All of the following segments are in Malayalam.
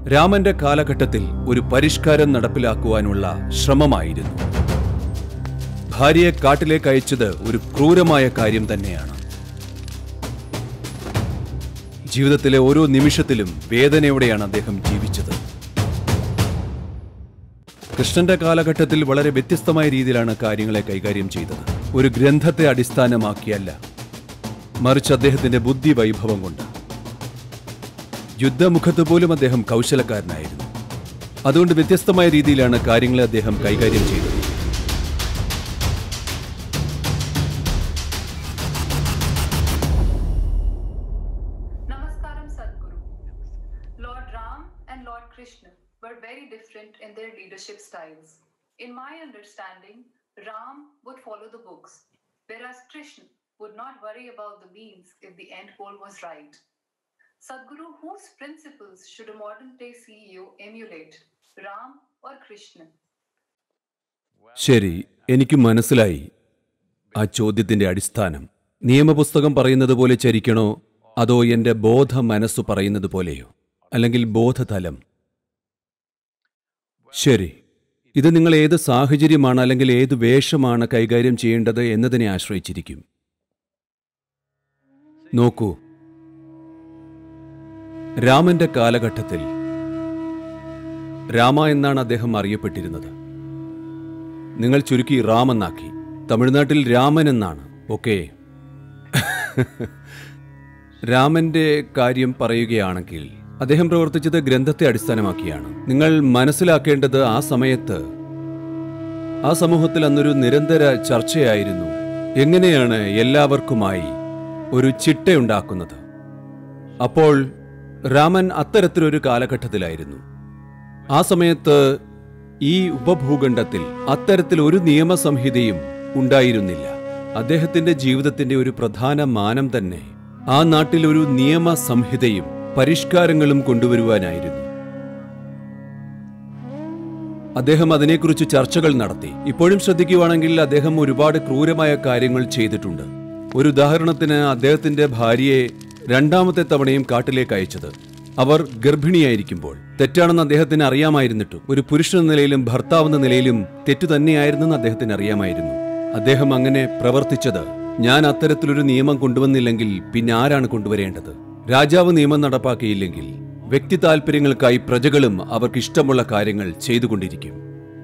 രാമന്റെ കാലഘട്ടത്തിൽ ഒരു പരിഷ്കാരം നടപ്പിലാക്കുവാനുള്ള ശ്രമമായിരുന്നു ഭാര്യയെ കാട്ടിലേക്ക് അയച്ചത് ഒരു ക്രൂരമായ കാര്യം തന്നെയാണ് ജീവിതത്തിലെ ഓരോ നിമിഷത്തിലും വേദനയോടെയാണ് അദ്ദേഹം ജീവിച്ചത് കൃഷ്ണന്റെ കാലഘട്ടത്തിൽ വളരെ വ്യത്യസ്തമായ രീതിയിലാണ് കാര്യങ്ങളെ കൈകാര്യം ചെയ്തത് ഒരു ഗ്രന്ഥത്തെ അടിസ്ഥാനമാക്കിയല്ല മറിച്ച് അദ്ദേഹത്തിന്റെ ബുദ്ധി വൈഭവം കൊണ്ട് യുദ്ധമുഖത്ത് പോലും അദ്ദേഹം കൗശലക്കാരനായിരുന്നു അതുകൊണ്ട് വ്യത്യസ്തമായ രീതിയിലാണ് കാര്യങ്ങളെ അദ്ദേഹം കൈകാര്യം ചെയ്തത് Namaskaram Sadhguru. Lord Ram and Lord Krishna were very different in their leadership styles. In my understanding, Ram would follow the books, whereas Krishna would not worry about the means if the end goal was right. Sadhguru, whose principles should a modern day CEO emulate, Ram or Krishna? ശരി എനിക്ക് മനസ്സിലായി ആ ചോദ്യത്തിന്റെ അടിസ്ഥാനം നിയമപുസ്തകം പറയുന്നത് പോലെ ചരിക്കണോ അതോ എന്റെ ബോധ മനസ്സു പറയുന്നത് പോലെയോ അല്ലെങ്കിൽ ബോധതലം ശരി ഇത് നിങ്ങൾ ഏത് സാഹചര്യമാണ് അല്ലെങ്കിൽ ഏത് വേഷമാണ് കൈകാര്യം ചെയ്യേണ്ടത് എന്നതിനെ ആശ്രയിച്ചിരിക്കും നോക്കൂ രാമന്റെ കാലഘട്ടത്തിൽ രാമ എന്നാണ് അദ്ദേഹം അറിയപ്പെട്ടിരുന്നത് നിങ്ങൾ ചുരുക്കി റാമെന്നാക്കി തമിഴ്നാട്ടിൽ രാമൻ എന്നാണ് ഓക്കെ രാമന്റെ കാര്യം പറയുകയാണെങ്കിൽ അദ്ദേഹം പ്രവർത്തിച്ചത് ഗ്രന്ഥത്തെ അടിസ്ഥാനമാക്കിയാണ് നിങ്ങൾ മനസ്സിലാക്കേണ്ടത് ആ സമയത്ത് ആ സമൂഹത്തിൽ അന്നൊരു നിരന്തര ചർച്ചയായിരുന്നു എങ്ങനെയാണ് എല്ലാവർക്കുമായി ഒരു ചിട്ടയുണ്ടാക്കുന്നത് അപ്പോൾ രാമൻ അത്തരത്തിലൊരു കാലഘട്ടത്തിലായിരുന്നു ആ സമയത്ത് ഈ ഉപഭൂഖണ്ഡത്തിൽ അത്തരത്തിൽ ഒരു നിയമസംഹിതയും ഉണ്ടായിരുന്നില്ല അദ്ദേഹത്തിന്റെ ജീവിതത്തിന്റെ ഒരു പ്രധാന മാനം തന്നെ ആ നാട്ടിൽ ഒരു നിയമസംഹിതയും പരിഷ്കാരങ്ങളും കൊണ്ടുവരുവാനായിരുന്നു അദ്ദേഹം അതിനെക്കുറിച്ച് ചർച്ചകൾ നടത്തി ഇപ്പോഴും ശ്രദ്ധിക്കുവാണെങ്കിൽ അദ്ദേഹം ഒരുപാട് ക്രൂരമായ കാര്യങ്ങൾ ചെയ്തിട്ടുണ്ട് ഒരു ഉദാഹരണത്തിന് അദ്ദേഹത്തിന്റെ ഭാര്യയെ രണ്ടാമത്തെ തവണയും കാട്ടിലേക്ക് അയച്ചത് അവർ ഗർഭിണിയായിരിക്കുമ്പോൾ തെറ്റാണെന്ന് അദ്ദേഹത്തിന് അറിയാമായിരുന്നിട്ടും ഒരു പുരുഷൻ എന്ന നിലയിലും ഭർത്താവ് എന്ന നിലയിലും തെറ്റു തന്നെയായിരുന്നെന്ന് അദ്ദേഹത്തിന് അറിയാമായിരുന്നു അദ്ദേഹം അങ്ങനെ പ്രവർത്തിച്ചത് ഞാൻ അത്തരത്തിലൊരു നിയമം കൊണ്ടുവന്നില്ലെങ്കിൽ പിന്നെ ആരാണ് കൊണ്ടുവരേണ്ടത് രാജാവ് നിയമം നടപ്പാക്കിയില്ലെങ്കിൽ വ്യക്തി താൽപര്യങ്ങൾക്കായി പ്രജകളും അവർക്ക് ഇഷ്ടമുള്ള കാര്യങ്ങൾ ചെയ്തുകൊണ്ടിരിക്കും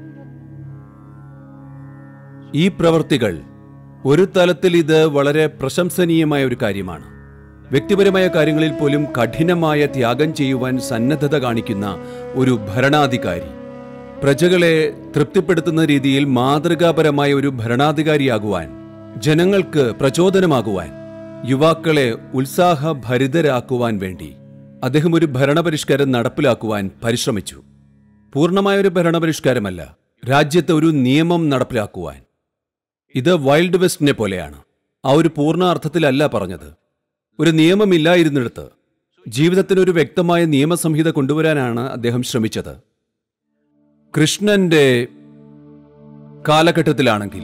ഈ പ്രവർത്തികൾ ഒരു തലത്തിൽ ഇത് വളരെ പ്രശംസനീയമായ ഒരു കാര്യമാണ് വ്യക്തിപരമായ കാര്യങ്ങളിൽ പോലും കഠിനമായ ത്യാഗം ചെയ്യുവാൻ സന്നദ്ധത കാണിക്കുന്ന ഒരു ഭരണാധികാരി പ്രജകളെ തൃപ്തിപ്പെടുത്തുന്ന രീതിയിൽ മാതൃകാപരമായ ഒരു ഭരണാധികാരിയാകുവാൻ ജനങ്ങൾക്ക് പ്രചോദനമാകുവാൻ യുവാക്കളെ ഉത്സാഹഭരിതരാക്കുവാൻ വേണ്ടി അദ്ദേഹം ഒരു ഭരണപരിഷ്കാരം നടപ്പിലാക്കുവാൻ പരിശ്രമിച്ചു പൂർണ്ണമായ ഒരു ഭരണപരിഷ്കാരമല്ല രാജ്യത്ത് ഒരു നിയമം നടപ്പിലാക്കുവാൻ ഇത് വൈൽഡ് വെസ്റ്റിനെ പോലെയാണ് ആ ഒരു പൂർണ്ണ അർത്ഥത്തിലല്ല പറഞ്ഞത് ഒരു നിയമമില്ലായിരുന്നിടത്ത് ജീവിതത്തിന് ഒരു വ്യക്തമായ നിയമസംഹിത കൊണ്ടുവരാനാണ് അദ്ദേഹം ശ്രമിച്ചത് കൃഷ്ണന്റെ കാലഘട്ടത്തിലാണെങ്കിൽ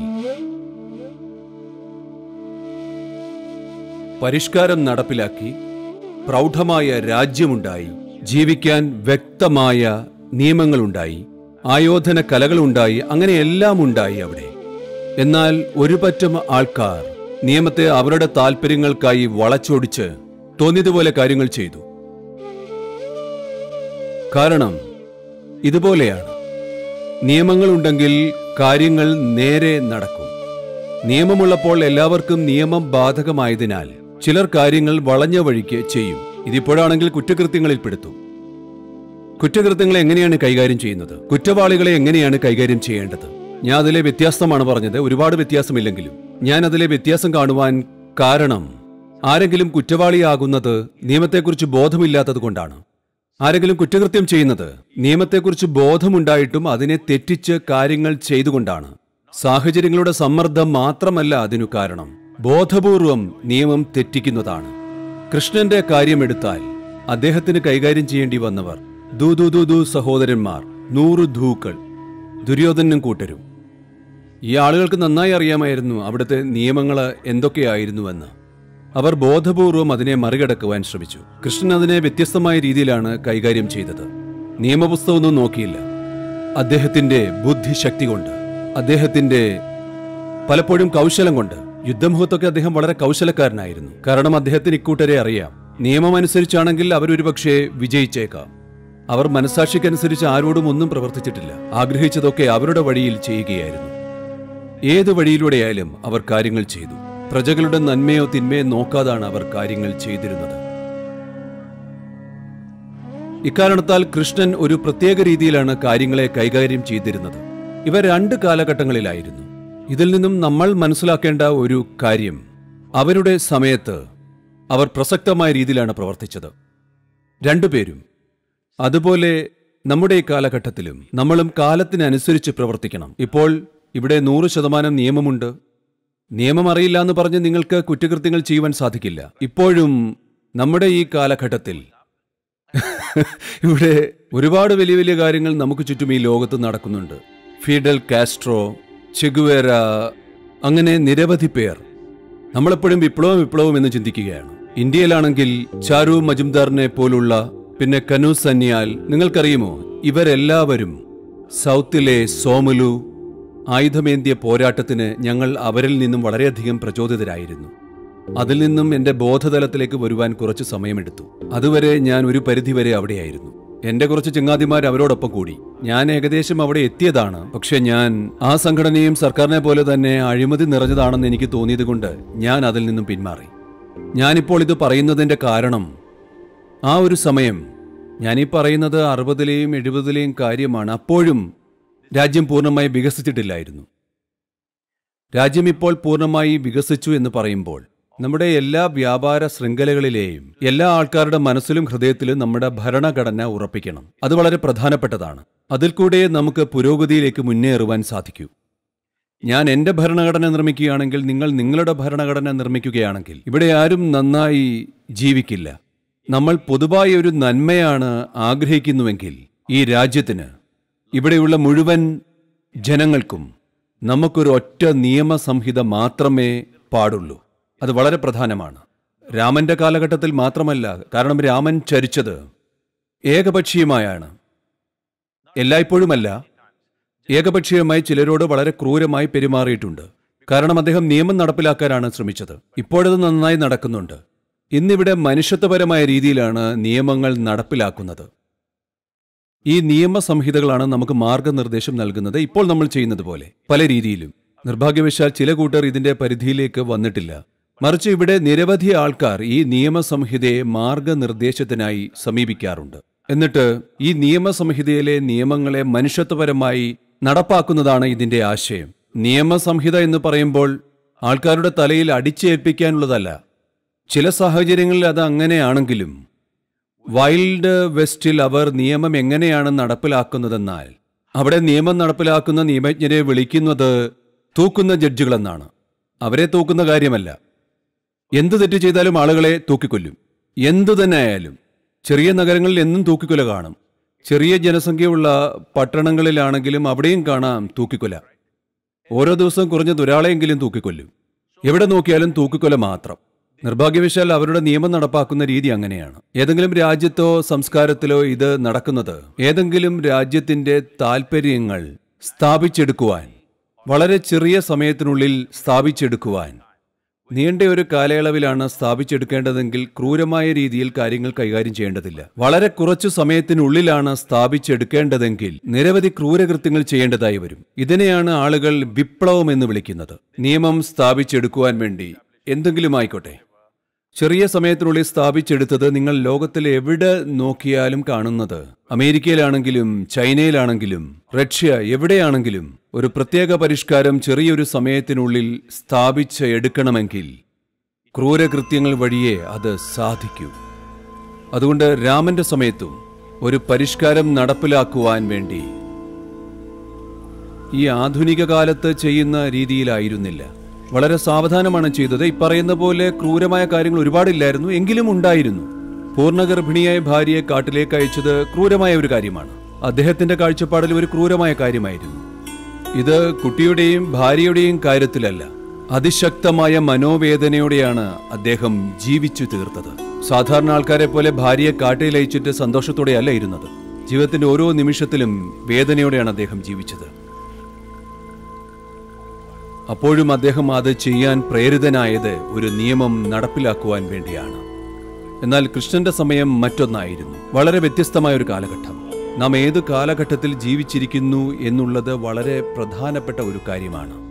പരിഷ്കാരം നടപ്പിലാക്കി പ്രൗഢമായ രാജ്യമുണ്ടായി ജീവിക്കാൻ വ്യക്തമായ നിയമങ്ങളുണ്ടായി ആയോധന കലകളുണ്ടായി അങ്ങനെ എല്ലാം ഉണ്ടായി അവിടെ എന്നാൽ ഒരു പറ്റം ആൾക്കാർ നിയമത്തെ അവരുടെ താല്പര്യങ്ങൾക്കായി വളച്ചൊടിച്ച് തോന്നിയതുപോലെ കാര്യങ്ങൾ ചെയ്തു കാരണം ഇതുപോലെയാണ് നിയമങ്ങളുണ്ടെങ്കിൽ കാര്യങ്ങൾ നേരെ നടക്കും നിയമമുള്ളപ്പോൾ എല്ലാവർക്കും നിയമം ബാധകമായതിനാൽ ചിലർ കാര്യങ്ങൾ വളഞ്ഞ വഴിക്ക് ചെയ്യും ഇതിപ്പോഴാണെങ്കിൽ കുറ്റകൃത്യങ്ങളിൽ പെടുത്തും കുറ്റകൃത്യങ്ങളെ എങ്ങനെയാണ് കൈകാര്യം ചെയ്യുന്നത് കുറ്റവാളികളെ എങ്ങനെയാണ് കൈകാര്യം ചെയ്യേണ്ടത് ഞാൻ അതിലെ വ്യത്യാസമാണ് പറഞ്ഞത് ഒരുപാട് വ്യത്യാസമില്ലെങ്കിലും ഞാൻ അതിലെ വ്യത്യാസം കാണുവാൻ കാരണം ആരെങ്കിലും കുറ്റവാളിയാകുന്നത് നിയമത്തെക്കുറിച്ച് ബോധമില്ലാത്തത് കൊണ്ടാണ് ആരെങ്കിലും കുറ്റകൃത്യം ചെയ്യുന്നത് നിയമത്തെക്കുറിച്ച് ബോധമുണ്ടായിട്ടും അതിനെ തെറ്റിച്ച് കാര്യങ്ങൾ ചെയ്തുകൊണ്ടാണ് സാഹചര്യങ്ങളുടെ സമ്മർദ്ദം മാത്രമല്ല അതിനു കാരണം ബോധപൂർവം നിയമം തെറ്റിക്കുന്നതാണ് കൃഷ്ണന്റെ കാര്യമെടുത്താൽ അദ്ദേഹത്തിന് കൈകാര്യം ചെയ്യേണ്ടി വന്നവർ ദൂ ദൂ ദൂ ദൂ സഹോദരന്മാർ നൂറ് ധൂക്കൾ ദുര്യോധനും കൂട്ടരും ഈ ആളുകൾക്ക് നന്നായി അറിയാമായിരുന്നു അവിടുത്തെ നിയമങ്ങൾ എന്തൊക്കെയായിരുന്നുവെന്ന് അവർ ബോധപൂർവം അതിനെ മറികടക്കുവാൻ ശ്രമിച്ചു കൃഷ്ണൻ അതിനെ വ്യത്യസ്തമായ രീതിയിലാണ് കൈകാര്യം ചെയ്തത് നിയമപുസ്തകമൊന്നും നോക്കിയില്ല അദ്ദേഹത്തിന്റെ ബുദ്ധിശക്തി കൊണ്ട് അദ്ദേഹത്തിന്റെ പലപ്പോഴും കൗശലം കൊണ്ട് യുദ്ധമുഖത്തൊക്കെ അദ്ദേഹം വളരെ കൗശലക്കാരനായിരുന്നു കാരണം അദ്ദേഹത്തിന് ഇക്കൂട്ടരെ അറിയാം നിയമം അനുസരിച്ചാണെങ്കിൽ അവരൊരുപക്ഷെ വിജയിച്ചേക്കാം അവർ മനസാക്ഷിക്കനുസരിച്ച് ആരോടും ഒന്നും പ്രവർത്തിച്ചിട്ടില്ല ആഗ്രഹിച്ചതൊക്കെ അവരുടെ വഴിയിൽ ചെയ്യുകയായിരുന്നു ഏത് വഴിയിലൂടെയായാലും അവർ കാര്യങ്ങൾ ചെയ്തു പ്രജകളുടെ നന്മയോ തിന്മയോ നോക്കാതാണ് അവർ കാര്യങ്ങൾ ചെയ്തിരുന്നത് ഇക്കാരണത്താൽ കൃഷ്ണൻ ഒരു പ്രത്യേക രീതിയിലാണ് കാര്യങ്ങളെ കൈകാര്യം ചെയ്തിരുന്നത് ഇവ രണ്ട് കാലഘട്ടങ്ങളിലായിരുന്നു ഇതിൽ നിന്നും നമ്മൾ മനസ്സിലാക്കേണ്ട ഒരു കാര്യം അവരുടെ സമയത്ത് അവർ പ്രസക്തമായ രീതിയിലാണ് പ്രവർത്തിച്ചത് രണ്ടുപേരും അതുപോലെ നമ്മുടെ ഈ കാലഘട്ടത്തിലും നമ്മളും കാലത്തിനനുസരിച്ച് പ്രവർത്തിക്കണം ഇപ്പോൾ ഇവിടെ നൂറ് ശതമാനം നിയമമുണ്ട് നിയമം അറിയില്ല എന്ന് പറഞ്ഞ് നിങ്ങൾക്ക് കുറ്റകൃത്യങ്ങൾ ചെയ്യുവാൻ സാധിക്കില്ല ഇപ്പോഴും നമ്മുടെ ഈ കാലഘട്ടത്തിൽ ഇവിടെ ഒരുപാട് വലിയ വലിയ കാര്യങ്ങൾ നമുക്ക് ചുറ്റും ഈ ലോകത്ത് നടക്കുന്നുണ്ട് ഫിഡൽ കാസ്ട്രോ ചെഗുവേര അങ്ങനെ നിരവധി പേർ നമ്മളെപ്പോഴും വിപ്ലവം വിപ്ലവം എന്ന് ചിന്തിക്കുകയാണ് ഇന്ത്യയിലാണെങ്കിൽ ചാരു മജുംദാറിനെ പോലുള്ള പിന്നെ കനു സന്യാൽ നിങ്ങൾക്കറിയുമോ ഇവരെല്ലാവരും സൗത്തിലെ സോമലു ആയുധമേന്തിയ പോരാട്ടത്തിന് ഞങ്ങൾ അവരിൽ നിന്നും വളരെയധികം പ്രചോദിതരായിരുന്നു അതിൽ നിന്നും എന്റെ ബോധതലത്തിലേക്ക് വരുവാൻ കുറച്ച് സമയമെടുത്തു അതുവരെ ഞാൻ ഒരു പരിധിവരെ അവിടെയായിരുന്നു എന്റെ കുറച്ച് ചങ്ങാതിമാർ അവരോടൊപ്പം കൂടി ഞാൻ ഏകദേശം അവിടെ എത്തിയതാണ് പക്ഷെ ഞാൻ ആ സംഘടനയും സർക്കാരിനെ പോലെ തന്നെ അഴിമതി നിറഞ്ഞതാണെന്ന് എനിക്ക് തോന്നിയത് കൊണ്ട് ഞാൻ അതിൽ നിന്നും പിന്മാറി ഞാനിപ്പോൾ ഇത് പറയുന്നതിന്റെ കാരണം ആ ഒരു സമയം ഞാനീ പറയുന്നത് അറുപതിലെയും എഴുപതിലെയും കാര്യമാണ് അപ്പോഴും രാജ്യം പൂർണ്ണമായി വികസിച്ചിട്ടില്ലായിരുന്നു രാജ്യം ഇപ്പോൾ പൂർണ്ണമായി വികസിച്ചു എന്ന് പറയുമ്പോൾ നമ്മുടെ എല്ലാ വ്യാപാര ശൃംഖലകളിലെയും എല്ലാ ആൾക്കാരുടെ മനസ്സിലും ഹൃദയത്തിലും നമ്മുടെ ഭരണഘടന ഉറപ്പിക്കണം അത് വളരെ പ്രധാനപ്പെട്ടതാണ് അതിൽ കൂടെ നമുക്ക് പുരോഗതിയിലേക്ക് മുന്നേറുവാൻ സാധിക്കൂ ഞാൻ എന്റെ ഭരണഘടന നിർമ്മിക്കുകയാണെങ്കിൽ നിങ്ങൾ നിങ്ങളുടെ ഭരണഘടന നിർമ്മിക്കുകയാണെങ്കിൽ ഇവിടെ ആരും നന്നായി ജീവിക്കില്ല നമ്മൾ പൊതുവായ ഒരു നന്മയാണ് ആഗ്രഹിക്കുന്നുവെങ്കിൽ ഈ രാജ്യത്തിന് ഇവിടെയുള്ള മുഴുവൻ ജനങ്ങൾക്കും നമുക്കൊരു ഒറ്റ നിയമസംഹിത മാത്രമേ പാടുള്ളൂ അത് വളരെ പ്രധാനമാണ് രാമന്റെ കാലഘട്ടത്തിൽ മാത്രമല്ല കാരണം രാമൻ ചരിച്ചത് ഏകപക്ഷീയമായാണ് എല്ലായ്പ്പോഴുമല്ല ഏകപക്ഷീയമായി ചിലരോട് വളരെ ക്രൂരമായി പെരുമാറിയിട്ടുണ്ട് കാരണം അദ്ദേഹം നിയമം നടപ്പിലാക്കാനാണ് ശ്രമിച്ചത് ഇപ്പോഴത് നന്നായി നടക്കുന്നുണ്ട് ഇന്നിവിടെ മനുഷ്യത്വപരമായ രീതിയിലാണ് നിയമങ്ങൾ നടപ്പിലാക്കുന്നത് ഈ നിയമസംഹിതകളാണ് നമുക്ക് മാർഗനിർദ്ദേശം നൽകുന്നത് ഇപ്പോൾ നമ്മൾ ചെയ്യുന്നത് പോലെ പല രീതിയിലും നിർഭാഗ്യവശാൽ ചില കൂട്ടർ ഇതിന്റെ പരിധിയിലേക്ക് വന്നിട്ടില്ല മറിച്ച് ഇവിടെ നിരവധി ആൾക്കാർ ഈ നിയമസംഹിതയെ മാർഗനിർദ്ദേശത്തിനായി സമീപിക്കാറുണ്ട് എന്നിട്ട് ഈ നിയമസംഹിതയിലെ നിയമങ്ങളെ മനുഷ്യത്വപരമായി നടപ്പാക്കുന്നതാണ് ഇതിന്റെ ആശയം നിയമസംഹിത എന്ന് പറയുമ്പോൾ ആൾക്കാരുടെ തലയിൽ അടിച്ചേൽപ്പിക്കാനുള്ളതല്ല ചില സാഹചര്യങ്ങളിൽ അത് അങ്ങനെയാണെങ്കിലും വൈൽഡ് വെസ്റ്റിൽ അവർ നിയമം എങ്ങനെയാണ് നടപ്പിലാക്കുന്നതെന്നാൽ അവിടെ നിയമം നടപ്പിലാക്കുന്ന നിയമജ്ഞരെ വിളിക്കുന്നത് തൂക്കുന്ന ജഡ്ജികളെന്നാണ് അവരെ തൂക്കുന്ന കാര്യമല്ല എന്ത് തെറ്റ് ചെയ്താലും ആളുകളെ തൂക്കിക്കൊല്ലും എന്തു തന്നെ ആയാലും ചെറിയ നഗരങ്ങളിൽ എന്നും തൂക്കിക്കൊല കാണും ചെറിയ ജനസംഖ്യയുള്ള പട്ടണങ്ങളിലാണെങ്കിലും അവിടെയും കാണാം തൂക്കിക്കൊല ഓരോ ദിവസവും കുറഞ്ഞത് ഒരാളെയെങ്കിലും തൂക്കിക്കൊല്ലും എവിടെ നോക്കിയാലും തൂക്കിക്കൊല മാത്രം നിർഭാഗ്യവശാൽ അവരുടെ നിയമം നടപ്പാക്കുന്ന രീതി അങ്ങനെയാണ് ഏതെങ്കിലും രാജ്യത്തോ സംസ്കാരത്തിലോ ഇത് നടക്കുന്നത് ഏതെങ്കിലും രാജ്യത്തിന്റെ താൽപ്പര്യങ്ങൾ സ്ഥാപിച്ചെടുക്കുവാൻ വളരെ ചെറിയ സമയത്തിനുള്ളിൽ സ്ഥാപിച്ചെടുക്കുവാൻ നീണ്ട ഒരു കാലയളവിലാണ് സ്ഥാപിച്ചെടുക്കേണ്ടതെങ്കിൽ ക്രൂരമായ രീതിയിൽ കാര്യങ്ങൾ കൈകാര്യം ചെയ്യേണ്ടതില്ല വളരെ കുറച്ചു സമയത്തിനുള്ളിലാണ് സ്ഥാപിച്ചെടുക്കേണ്ടതെങ്കിൽ നിരവധി ക്രൂരകൃത്യങ്ങൾ ചെയ്യേണ്ടതായി വരും ഇതിനെയാണ് ആളുകൾ വിപ്ലവം എന്ന് വിളിക്കുന്നത് നിയമം സ്ഥാപിച്ചെടുക്കുവാൻ വേണ്ടി എന്തെങ്കിലും ആയിക്കോട്ടെ ചെറിയ സമയത്തിനുള്ളിൽ സ്ഥാപിച്ചെടുത്തത് നിങ്ങൾ ലോകത്തിൽ എവിടെ നോക്കിയാലും കാണുന്നത് അമേരിക്കയിലാണെങ്കിലും ചൈനയിലാണെങ്കിലും റഷ്യ എവിടെയാണെങ്കിലും ഒരു പ്രത്യേക പരിഷ്കാരം ചെറിയൊരു സമയത്തിനുള്ളിൽ സ്ഥാപിച്ച് എടുക്കണമെങ്കിൽ ക്രൂരകൃത്യങ്ങൾ വഴിയേ അത് സാധിക്കൂ അതുകൊണ്ട് രാമന്റെ സമയത്തും ഒരു പരിഷ്കാരം നടപ്പിലാക്കുവാൻ വേണ്ടി ഈ ആധുനിക കാലത്ത് ചെയ്യുന്ന രീതിയിലായിരുന്നില്ല വളരെ സാവധാനമാണ് ചെയ്തത് ഈ പറയുന്ന പോലെ ക്രൂരമായ കാര്യങ്ങൾ ഒരുപാടില്ലായിരുന്നു എങ്കിലും ഉണ്ടായിരുന്നു പൂർണ്ണഗർഭിണിയായ ഭാര്യയെ കാട്ടിലേക്ക് അയച്ചത് ക്രൂരമായ ഒരു കാര്യമാണ് അദ്ദേഹത്തിന്റെ കാഴ്ചപ്പാടിൽ ഒരു ക്രൂരമായ കാര്യമായിരുന്നു ഇത് കുട്ടിയുടെയും ഭാര്യയുടെയും കാര്യത്തിലല്ല അതിശക്തമായ മനോവേദനയോടെയാണ് അദ്ദേഹം ജീവിച്ചു തീർത്തത് സാധാരണ ആൾക്കാരെ പോലെ ഭാര്യയെ കാട്ടിൽ അയച്ചിട്ട് സന്തോഷത്തോടെയല്ല ഇരുന്നത് ജീവിതത്തിന്റെ ഓരോ നിമിഷത്തിലും വേദനയോടെയാണ് അദ്ദേഹം ജീവിച്ചത് അപ്പോഴും അദ്ദേഹം അത് ചെയ്യാൻ പ്രേരിതനായത് ഒരു നിയമം നടപ്പിലാക്കുവാൻ വേണ്ടിയാണ് എന്നാൽ കൃഷ്ണന്റെ സമയം മറ്റൊന്നായിരുന്നു വളരെ വ്യത്യസ്തമായ ഒരു കാലഘട്ടം നാം ഏത് കാലഘട്ടത്തിൽ ജീവിച്ചിരിക്കുന്നു എന്നുള്ളത് വളരെ പ്രധാനപ്പെട്ട ഒരു കാര്യമാണ്